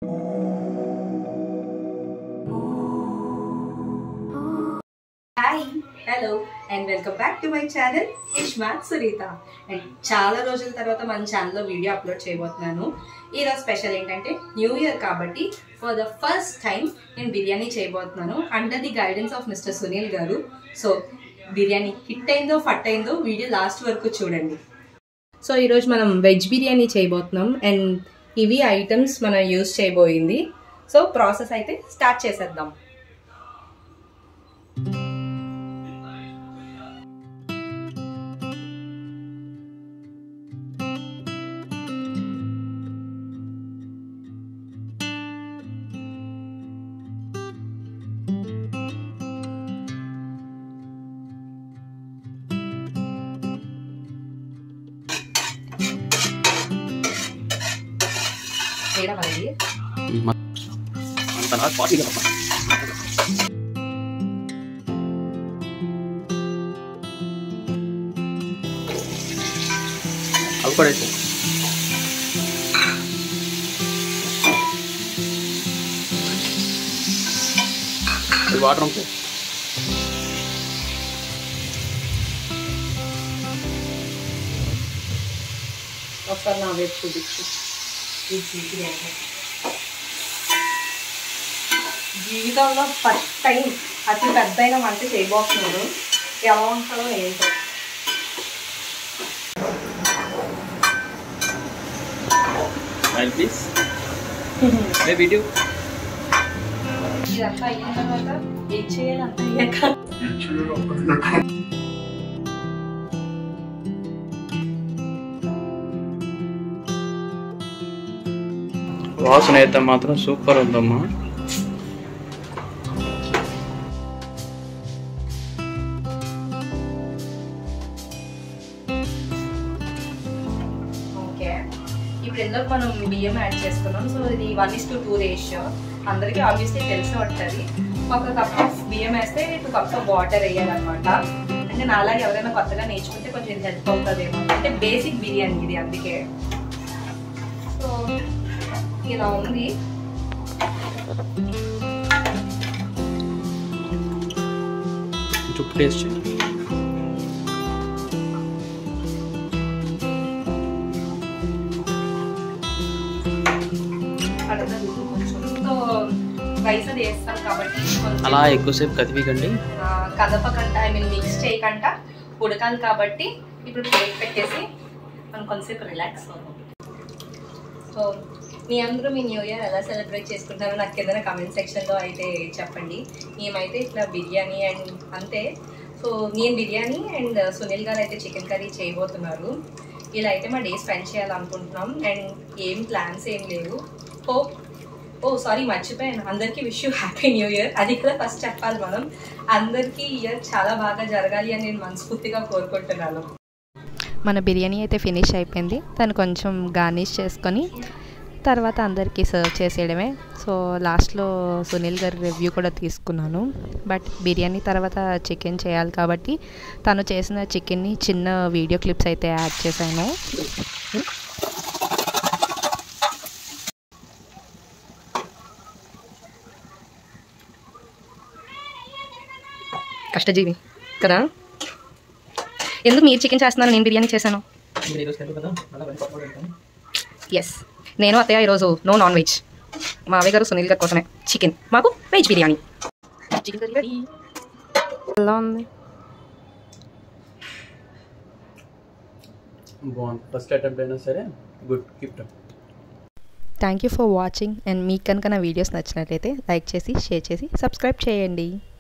hi hello and welcome back to my channel Ishmat Sunitha and చాలా రోజుల తర్వాత మన ఛానల్లో వీడియో అప్లోడ్ చేయబోతున్నాను ఈరోజు స్పెషల్ ఏంటంటే న్యూ ఇయర్ కాబట్టి ఫర్ ద ఫస్ట్ టైం నేను బిర్యానీ చేయబోతున్నాను under the guidance of mister Sunil garu so biryani hit అయిందో ఫట్ అయిందో వీడియో లాస్ట్ వరకు చూడండి సో ఈరోజు మనం వెజ్ బిర్యానీ చేయబోతున్నాం అండ్ ఇవి ఐటమ్స్ మనం యూజ్ చేయబోయింది సో ప్రాసెస్ అయితే స్టార్ట్ చేసేద్దాం వేయడం అనేది అంత పార్టీగా అవి కూడా వేసి ఇది వాటర్ ఉంటాయి ఒకసారి నా వైపు చూపించు ఈ బిర్యానీ జీవితంలో ఫస్ట్ టైం అతి పెద్దయిన వంట చేయబోతున్నాను ఎలా ఉంటుందో ఏంటో రైట్ ప్లీజ్ మే వీడియో ఇదంతా అయిన తర్వాత ఏం చేయాలి అంత అయ్యాక వాసన అయితే మాత్రం సూపర్ ఉందమ్మా ఓకే ఇప్పుడు ఎందుకు మనం బియ్యం యాడ్ చేసుకున్నాం సో ఇది one is to two ratio అందరికీ ఆబ్వియస్లీ తెలిసి ఉంటుంది ఒక కప్ ఆఫ్ బియ్యం వేస్తే టూ కప్స్ ఆఫ్ వాటర్ వేయాలన్నమాట అంటే నాలాగే ఎవరైనా కొత్తగా నేర్చుకుంటే కొంచెం హెల్ప్ అవుతుందేమో అంటే బేసిక్ బిర్యానీ ఇది అందుకే సో ఇలా ఉంది చుట్టూ టేస్ట్ చేయండి పడుతుంది కొంచెం సో రైస్ అది వేస్తాం కాబట్టి కొంచెం అలా ఎక్కువసేపు కదివికండి ఆ, కదపకంట ఐ మీన్ మిక్స్ చేయకంట ఉడకాలి కాబట్టి ఇప్పుడు ప్లేట్ పెట్టేసి మనం కొంతసేపు రిలాక్స్ అవుతాం సో మీ అందరూ మీ న్యూ ఇయర్ ఎలా సెలబ్రేట్ చేసుకుంటారో నాకు కింద కామెంట్ సెక్షన్లో అయితే చెప్పండి మేమైతే ఇట్లా బిర్యానీ అండ్ అంతే సో నేను బిర్యానీ అండ్ సునీల్ గారు అయితే చికెన్ కర్రీ చేయబోతున్నారు ఇలా అయితే మా డే స్పెండ్ చేయాలనుకుంటున్నాం అండ్ ఏం ప్లాన్స్ ఏం లేవు హోప్ ఓ సారీ మర్చిపోయాను అందరికీ wish you happy new year అది కూడా ఫస్ట్ చెప్పాలి మనం అందరికీ ఇయర్ చాలా బాగా జరగాలి అని నేను మనస్ఫూర్తిగా కోరుకుంటున్నాను మన బిర్యానీ అయితే ఫినిష్ అయిపోయింది దాన్ని కొంచెం గార్నిష్ చేసుకొని తర్వాత అందరికీ సర్వ్ చేసేయడమే సో లాస్ట్లో సునీల్ గారి రివ్యూ కూడా తీసుకున్నాను బట్ బిర్యానీ తర్వాత చికెన్ చేయాలి కాబట్టి తను చేసిన చికెన్ని చిన్న వీడియో క్లిప్స్ అయితే యాడ్ చేశాను కష్టజీవి కదా ఎందుకు మీరు చికెన్ చేస్తున్నారు నేను బిర్యానీ చేశాను ఎస్ నేను అత్తయ్య ఈరోజు నో నాన్ వెజ్ మా అవ్వయ్య గారు సునీల్ గారి కోసమే చికెన్ మాకు veg biryani chicken curry ready ఎలా ఉంది బాగుంది ఫస్ట్ అటెంప్ట్ అయినా సరే good gift thank you for watching and మీకు కనుక నా వీడియోస్ నచ్చినట్లయితే లైక్ చేసి షేర్ చేసి సబ్స్క్రైబ్ చేయండి